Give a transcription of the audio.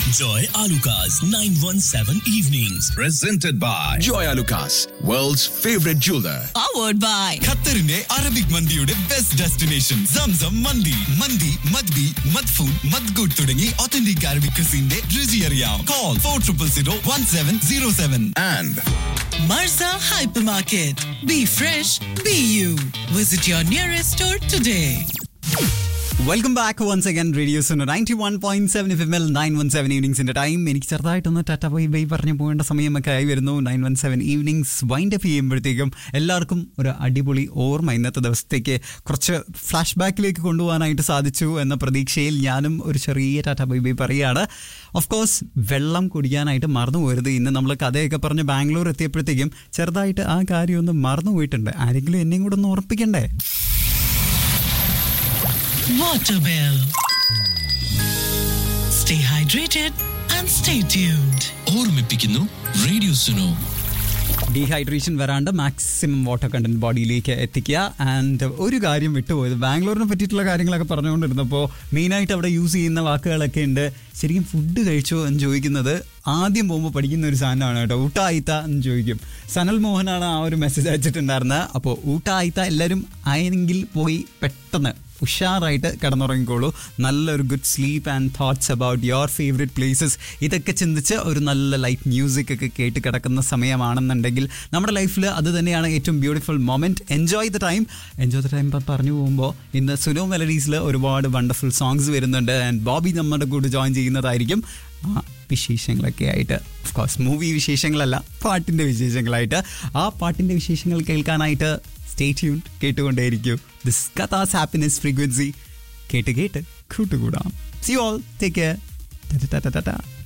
Joy Alukas, 917 Evenings. Presented by Joy Alukas, world's favorite jeweler. powered by ഖത്തറിന്റെ Arabic മന്തിയുടെ best destination Zamzam മന്തി മന്തി മദ്ബി മദ്ഫൂൺ മദ്ഗുഡ് തുടങ്ങി ഒത്തന്റിക് അറബിക് ക്രിസിന്റെ രുചി അറിയാം call for triple zero one seven zero seven And Marza Hypermarket. Be fresh, be you. Visit your nearest store today. Welcome back once again radio's ninety one point seven F M L nine one seven ഈവനിങ്സിന്റെ time എനിക്ക് ചെറുതായിട്ടൊന്ന് Tata bye by പറഞ്ഞു പോകേണ്ട സമയമൊക്കെ ആയി വരുന്നു nine one seven evenings wind up ചെയ്യുമ്പോഴത്തേക്കും എല്ലാവർക്കും ഒരു അടിപൊളി ഓർമ്മ ഇന്നത്തെ ദിവസത്തേക്ക് കുറച്ച് ഫ്ലാഷ് ബാക്കിലേക്ക് കൊണ്ടുപോകാനായിട്ട് സാധിച്ചു എന്ന പ്രതീക്ഷയിൽ ഞാനും ഒരു ചെറിയ ടാറ്റ ബൈ ബൈ പറയുകയാണ് ഓഫ് കോഴ്സ് വെള്ളം കുടിക്കാനായിട്ട് മറന്നു പോരുത് ഇന്ന് നമ്മൾ കഥയൊക്കെ പറഞ്ഞ് ബാംഗ്ലൂർ എത്തിയപ്പോഴത്തേക്കും ചെറുതായിട്ട് ആ കാര്യം ഒന്ന് മറന്നു പോയിട്ടുണ്ട് ആരെങ്കിലും എന്നെയും കൂടെ ഒന്ന് ഉറപ്പിക്കണ്ടേ Waterwell. Stay hydrated and stay tuned. ഓർമ്മിപ്പിക്കുന്നു റേഡിയോ സുനോ ഡീഹൈഡ്രേഷൻ വരാണ്ട് മാക്സിമം വാട്ടർ കണ്ടന്റ് ബോഡിയിലേക്ക് എത്തിക്കുക ആൻഡ് ഒരു കാര്യം വിട്ടുപോയത് ബാംഗ്ലൂരിനെ പറ്റിയിട്ടുള്ള കാര്യങ്ങളൊക്കെ പറഞ്ഞുകൊണ്ടിരുന്നപ്പോൾ മെയിനായിട്ട് അവിടെ യൂസ് ചെയ്യുന്ന വാക്കുകളൊക്കെ ഉണ്ട് ശരിക്കും ഫുഡ് കഴിച്ചോ എന്ന് ചോദിക്കുന്നത് ആദ്യം പോകുമ്പോൾ പഠിക്കുന്ന ഒരു സാധനമാണ് കേട്ടോ ഊട്ടായിത്ത എന്ന് ചോദിക്കും സനൽ മോഹനാണ് ആ ഒരു മെസ്സേജ് അയച്ചിട്ടുണ്ടായിരുന്നത് അപ്പോൾ ഊട്ടായിത്ത എല്ലാവരും ആയെങ്കിൽ പോയി പെട്ടെന്ന് ഉഷാറായിട്ട് കിടന്നുറങ്ങിക്കോളൂ നല്ലൊരു good sleep and thoughts about your favourite places ഇതൊക്കെ ചിന്തിച്ച് ഒരു നല്ല ലൈറ്റ് മ്യൂസിക് ഒക്കെ കേട്ട് കിടക്കുന്ന സമയമാണെന്നുണ്ടെങ്കിൽ നമ്മുടെ ലൈഫിൽ അത് തന്നെയാണ് ഏറ്റവും beautiful moment enjoy the time enjoy the time ഇപ്പം പറഞ്ഞു പോകുമ്പോൾ ഇന്ന് സുനോ മെലഡീസിൽ ഒരുപാട് വണ്ടർഫുൾ സോങ്സ് വരുന്നുണ്ട് ആൻഡ് ബോബി നമ്മുടെ കൂടെ ജോയിൻ ചെയ്യുന്നതായിരിക്കും ആ വിശേഷങ്ങളൊക്കെ ആയിട്ട് ഓഫ് കോഴ്സ് മൂവി വിശേഷങ്ങളല്ല പാട്ടിൻ്റെ വിശേഷങ്ങളായിട്ട് ആ പാട്ടിൻ്റെ വിശേഷങ്ങൾ കേൾക്കാനായിട്ട് സ്റ്റേ ട്യൂൺ കേട്ടുകൊണ്ടേയിരിക്കും ദിസ് കഥാസ് ഹാപ്പിനെസ് ഫ്രീക്വൻസി കേട്ട് കേട്ട് കൂട്ടുകൂടാം സി ഓൾ ടേക്ക് കെയർ